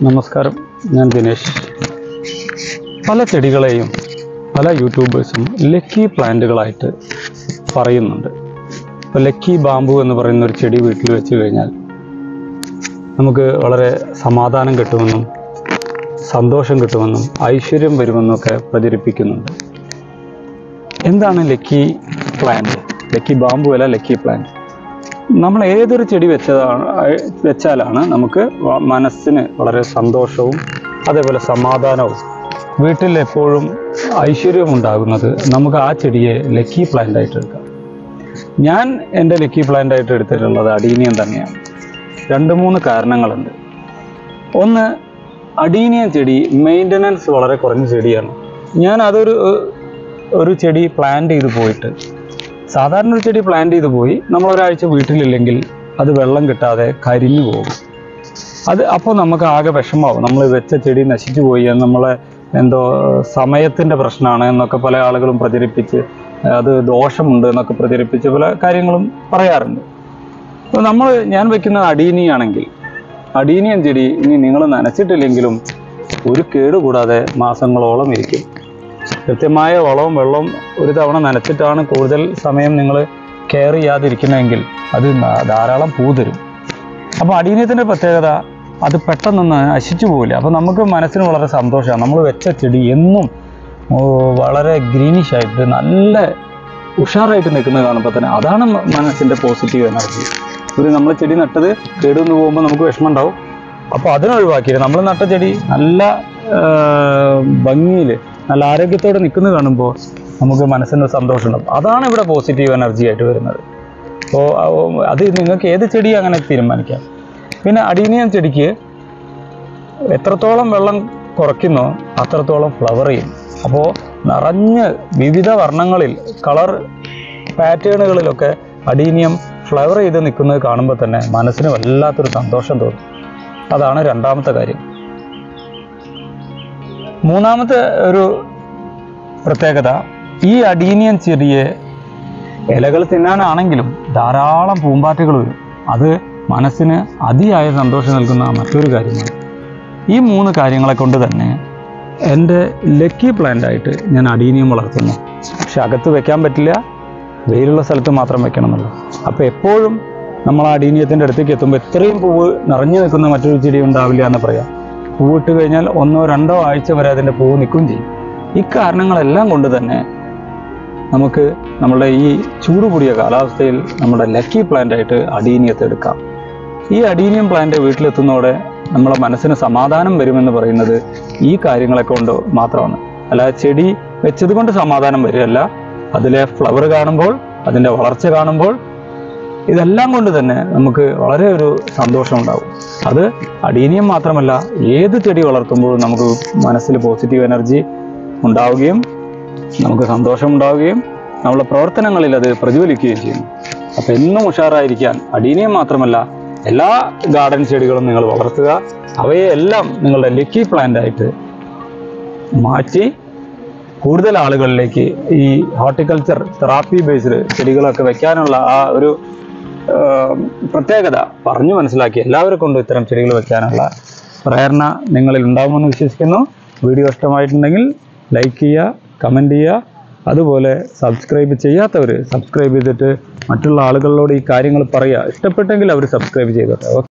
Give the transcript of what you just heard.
നമസ്കാരം ഞാൻ ദിനേശ് പല ചെടികളെയും പല യൂട്യൂബേഴ്സും ലക്കി പ്ലാന്റുകളായിട്ട് പറയുന്നുണ്ട് ഇപ്പോൾ ലക്കി ബാമ്പു എന്ന് പറയുന്ന ഒരു ചെടി വീട്ടിൽ വെച്ച് കഴിഞ്ഞാൽ നമുക്ക് വളരെ സമാധാനം കിട്ടുമെന്നും സന്തോഷം കിട്ടുമെന്നും ഐശ്വര്യം വരുമെന്നും ഒക്കെ പ്രചരിപ്പിക്കുന്നുണ്ട് എന്താണ് ലക്കി പ്ലാന്റ് ലക്കി ബാമ്പു അല്ല ലക്കി പ്ലാന്റ് നമ്മൾ ഏതൊരു ചെടി വെച്ചതാണ് വെച്ചാലാണ് നമുക്ക് വ- മനസ്സിന് വളരെ സന്തോഷവും അതേപോലെ സമാധാനവും വീട്ടിൽ എപ്പോഴും ഐശ്വര്യവും ഉണ്ടാകുന്നത് നമുക്ക് ആ ചെടിയെ ലക്കി പ്ലാന്റ് ആയിട്ട് എടുക്കാം ഞാൻ എൻ്റെ ലക്കി പ്ലാന്റ് ആയിട്ട് എടുത്തിട്ടുള്ളത് അടീനിയം തന്നെയാണ് രണ്ട് മൂന്ന് കാരണങ്ങളുണ്ട് ഒന്ന് അടീനിയം ചെടി മെയിൻ്റനൻസ് വളരെ കുറഞ്ഞ ചെടിയാണ് ഞാൻ അതൊരു ഏഹ്, ഒരു ചെടി പ്ലാന്റ് ചെയ്ത് പോയിട്ട് സാധാരണ ഒരു ചെടി പ്ലാന്റ് ചെയ്ത് പോയി നമ്മൾ ഒരാഴ്ച വീട്ടിലില്ലെങ്കിൽ അത് വെള്ളം കിട്ടാതെ കരിഞ്ഞു പോകും അത് അപ്പോൾ നമുക്ക് ആകെ വിഷമാവും നമ്മൾ വെച്ച ചെടി നശിച്ചു പോയി എന്ന് നമ്മളെ എന്തോ സമയത്തിൻ്റെ പ്രശ്നമാണ് എന്നൊക്കെ പല ആളുകളും പ്രചരിപ്പിച്ച് അത് ദോഷമുണ്ട് എന്നൊക്കെ പ്രചരിപ്പിച്ച് പല കാര്യങ്ങളും പറയാറുണ്ട് അപ്പോൾ നമ്മൾ ഞാൻ വെക്കുന്ന അടീനിയാണെങ്കിൽ അടീനിയൻ ചെടി ഇനി നിങ്ങൾ നനച്ചിട്ടില്ലെങ്കിലും ഒരു കേട് കൂടാതെ മാസങ്ങളോളം ഇരിക്കും കൃത്യമായ വളവും വെള്ളവും ഒരു തവണ നനച്ചിട്ടാണ് കൂടുതൽ സമയം നിങ്ങൾ കെയർ ചെയ്യാതിരിക്കുന്നതെങ്കിൽ അത് ന- ധാരാളം പൂ തരും അപ്പോൾ അടീനിയത്തിൻ്റെ പ്രത്യേകത അത് പെട്ടെന്നൊന്ന് നശിച്ചു പോവില്ല അപ്പോൾ നമുക്ക് മനസ്സിന് വളരെ സന്തോഷമാണ് നമ്മൾ വെച്ച ചെടി എന്നും ഓ, വളരെ ഗ്രീനിഷ് ആയിട്ട് നല്ല ഉഷാറായിട്ട് നിൽക്കുന്നത് കാണുമ്പോൾ തന്നെ അതാണ് മ- മനസ്സിൻ്റെ പോസിറ്റീവ് എനർജി ഒരു നമ്മൾ ചെടി നട്ടത് കേടുവന്ന് പോകുമ്പോൾ നമുക്ക് വിഷമം ഉണ്ടാവും അപ്പോൾ അതിനൊഴിവാക്കിയിട്ട് നമ്മൾ നട്ട ചെടി നല്ല ഭംഗിയിൽ നല്ല ആരോഗ്യത്തോടെ നിൽക്കുന്നത് കാണുമ്പോൾ നമുക്ക് മനസ്സിന് സന്തോഷം ഉണ്ടാവും അതാണ് ഇവിടെ പോസിറ്റീവ് എനർജി ആയിട്ട് വരുന്നത് അപ്പോൾ അത് നിങ്ങൾക്ക് ഏത് ചെടി അങ്ങനെ തീരുമാനിക്കാം പിന്നെ അടീനിയം ചെടിക്ക് എത്രത്തോളം വെള്ളം കുറയ്ക്കുന്നോ അത്രത്തോളം ഫ്ലവർ ചെയ്യും അപ്പോൾ നിറഞ്ഞ് വിവിധ വർണ്ണങ്ങളിൽ കളർ പാറ്റേണുകളിലൊക്കെ അടീനിയം ഫ്ലവർ ചെയ്ത് നിൽക്കുന്നത് കാണുമ്പോൾ തന്നെ മനസ്സിന് വല്ലാത്തൊരു സന്തോഷം തോന്നും അതാണ് രണ്ടാമത്തെ കാര്യം മൂന്നാമത്തെ ഒരു പ്രത്യേകത ഈ അടീനിയം ചെടിയെ ഇലകൾ തിന്നാനാണെങ്കിലും ധാരാളം പൂമ്പാറ്റകൾ വരും അത് മനസ്സിന് അതിയായ സന്തോഷം നൽകുന്ന മറ്റൊരു കാര്യമാണ് ഈ മൂന്ന് കാര്യങ്ങളെ കൊണ്ട് തന്നെ എൻ്റെ ലക്കി പ്ലാന്റ് ആയിട്ട് ഞാൻ അടീനിയം വളർത്തുന്നു പക്ഷെ അകത്ത് വെക്കാൻ പറ്റില്ല വെയിലുള്ള സ്ഥലത്ത് മാത്രം വെക്കണമെന്നുള്ളൂ അപ്പോൾ എപ്പോഴും നമ്മൾ ആ അടീനിയത്തിൻ്റെ അടുത്തേക്ക് എത്തുമ്പോൾ ഇത്രയും പൂവ് നിറഞ്ഞു നിൽക്കുന്ന മറ്റൊരു ചെടി ഉണ്ടാവില്ല എന്ന് പറയാം പൂവിട്ട് കഴിഞ്ഞാൽ ഒന്നോ രണ്ടോ ആഴ്ച വരെ അതിൻ്റെ പൂവ് നിൽക്കുകയും ചെയ്യും ഇക്കാരണങ്ങളെല്ലാം കൊണ്ട് തന്നെ നമുക്ക് നമ്മുടെ ഈ ചൂട് കൂടിയ കാലാവസ്ഥയിൽ നമ്മുടെ ലക്കി പ്ലാന്റ് ആയിട്ട് അടീനിയത്തെ എടുക്കാം ഈ അടീനിയം പ്ലാന്റ് വീട്ടിലെത്തുന്നതോടെ നമ്മളെ മനസ്സിന് സമാധാനം വരുമെന്ന് പറയുന്നത് ഈ കാര്യങ്ങളെ കൊണ്ട് മാത്രമാണ് അല്ലാതെ ചെടി വെച്ചത് കൊണ്ട് സമാധാനം വരികയല്ല അതിലെ ഫ്ലവർ കാണുമ്പോൾ അതിൻ്റെ വളർച്ച കാണുമ്പോൾ ഇതെല്ലാം കൊണ്ട് തന്നെ നമുക്ക് വളരെ ഒരു സന്തോഷം ഉണ്ടാവും അത് അടീനിയം മാത്രമല്ല ഏത് ചെടി വളർത്തുമ്പോഴും നമുക്ക് മനസ്സിൽ പോസിറ്റീവ് എനർജി ഉണ്ടാവുകയും നമുക്ക് സന്തോഷം ഉണ്ടാവുകയും നമ്മളെ പ്രവർത്തനങ്ങളിൽ അത് പ്രതിഫലിക്കുകയും ചെയ്യുന്നു അപ്പം എന്നും ഉഷാറായിരിക്കാൻ അടീനിയം മാത്രമല്ല എല്ലാ ഗാർഡൻ ചെടികളും നിങ്ങൾ വളർത്തുക അവയെ എല്ലാം നിങ്ങളുടെ ലക്കി പ്ലാന്റ് ആയിട്ട് മാറ്റി കൂടുതൽ ആളുകളിലേക്ക് ഈ ഹോർട്ടിക്കൾച്ചർ തെറാപ്പി ബേസ്ഡ് ചെടികളൊക്കെ വെക്കാനുള്ള ആ ഒരു ആ, പ്രത്യേകത പറഞ്ഞു മനസ്സിലാക്കി എല്ലാവരെ കൊണ്ടും ഇത്തരം ചെടികൾ വെക്കാനുള്ള പ്രേരണ നിങ്ങളിൽ ഉണ്ടാകുമെന്ന് വിശ്വസിക്കുന്നു വീഡിയോ ഇഷ്ടമായിട്ടുണ്ടെങ്കിൽ ലൈക്ക് ചെയ്യുക കമൻറ്റ് ചെയ്യുക അതുപോലെ സബ്സ്ക്രൈബ് ചെയ്യാത്തവർ സബ്സ്ക്രൈബ് ചെയ്തിട്ട് മറ്റുള്ള ആളുകളോട് ഈ കാര്യങ്ങൾ പറയുക ഇഷ്ടപ്പെട്ടെങ്കിൽ അവർ സബ്സ്ക്രൈബ് ചെയ്തോട്ടെ